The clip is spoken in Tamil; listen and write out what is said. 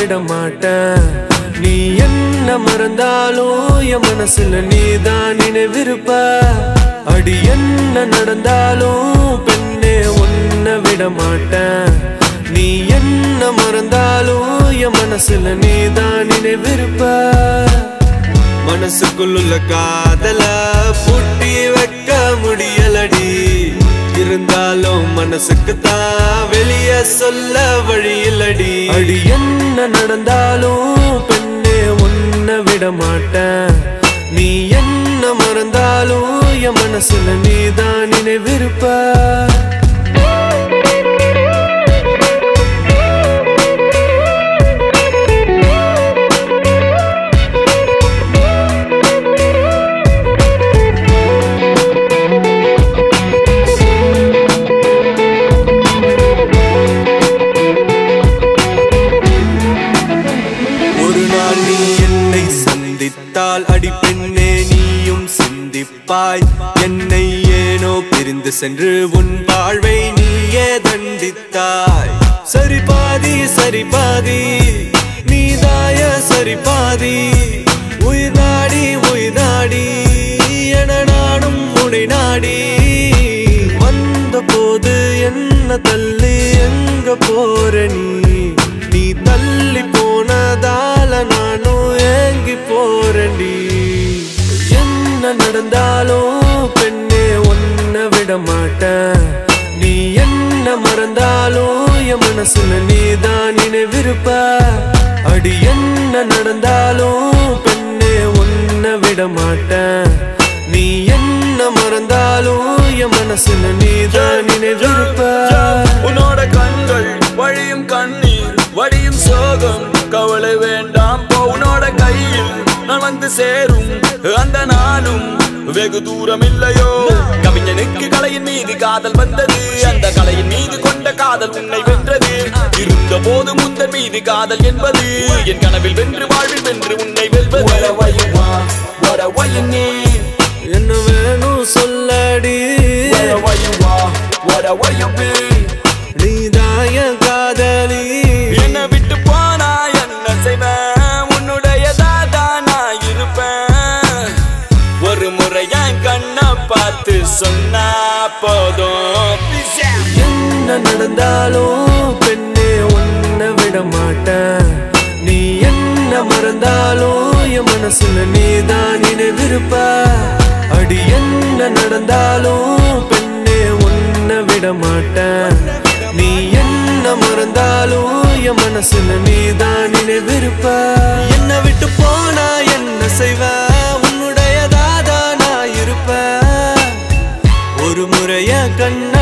விட மாட்டேன் நீ என்ன மறந்தாலும் என் மனசுல நீதான் நினைவிருப்ப அடி என்ன நடந்தாலும் பெண்ணே உன்னை விட மாட்டேன் நீ என்ன மறந்தாலும் என் மனசுல நீதான் நினைவிருப்ப மனசுக்குள்ள காதல பூட்டி வைக்க முடியலடி இருந்தாலும் மனசுக்கு தான் வெளிய சொல்ல வழி இல்லடி அடி என்ன நடந்தாலும் பெண்ணே உன்னை விட மாட்டேன் நீ என்ன மறந்தாலும் என் மனசுல நீதான் நினைவிருப்ப ஒரு நாள் நீ என்னை சந்தித்தால் அடி பெண்ணே நீயும் சிந்திப்பாய் என்னை ஏனோ பிரிந்து சென்று உன் வாழ்வை நீயே தண்டித்தாய் சரி பாதி சரி பாதி நீதாய சரி பாதி உயிர் நாடி உயிர் நாடி என நானும் உனை நாடி வந்த போது என்ன தள்ளி எங்க போற நீ நீ தள்ளி போனதால நானும் ஏங்கி போறேன்டி என்ன நடந்தாலும் பெண்ணே உன்னை விட மாட்டேன் நீ என்ன மறந்தாலும் என் மனசுல நீதான் நினைவிருப்ப அடி என்ன நடந்தாலும் பெண்ணே உன்னை விட மாட்டேன் நீ என்ன மறந்தாலும் என் மனசுல நீதான் நினைவிருப்ப உன்னோட கண்கள் வழியும் கண்ணீர் வடியும் சோகம் கவலை வேண்டாம் போ உன்னோட கையில் நான் வந்து சேரும் அந்த நாளும் வெகு தூரம் இல்லையோ கவிஞனுக்கு கலையின் மீது காதல் வந்தது அந்த கலையின் மீது கொண்ட காதல் உன்னை வென்றது இருந்த போது முந்தன் மீது காதல் என்பது என் கனவில் வென்று வாழ்வில் வென்று உன்னை வெல்வது What a way you need, என்ன வேணும் சொல்லடி what a way you are, what a way you be நீதான் என் காதலி என்னை விட்டு போனா என்ன செய்வேன் உன்னுடைய தாதா நான் இருப்பேன் ஒரு முறை என் கண்ணை பார்த்து சொன்னா போதும் Peace out. என்ன நடந்தாலும் பெண்ணே உன்னை விட மாட்டேன் நீ என்ன மறந்தாலும் என் மனசுல நீதான் நினைவிருப்ப அடி என்ன நடந்தாலும் பெண்ணே உன்னை விட மாட்டேன் நீ என்ன மறந்தாலும் என் மனசுல நீதான் நினைவிருப்ப என்ன விட்டு போனா என்ன செய்வ உன்னுடையதாதான் நான் இருப்பேன் ஒரு முறைய கண்ண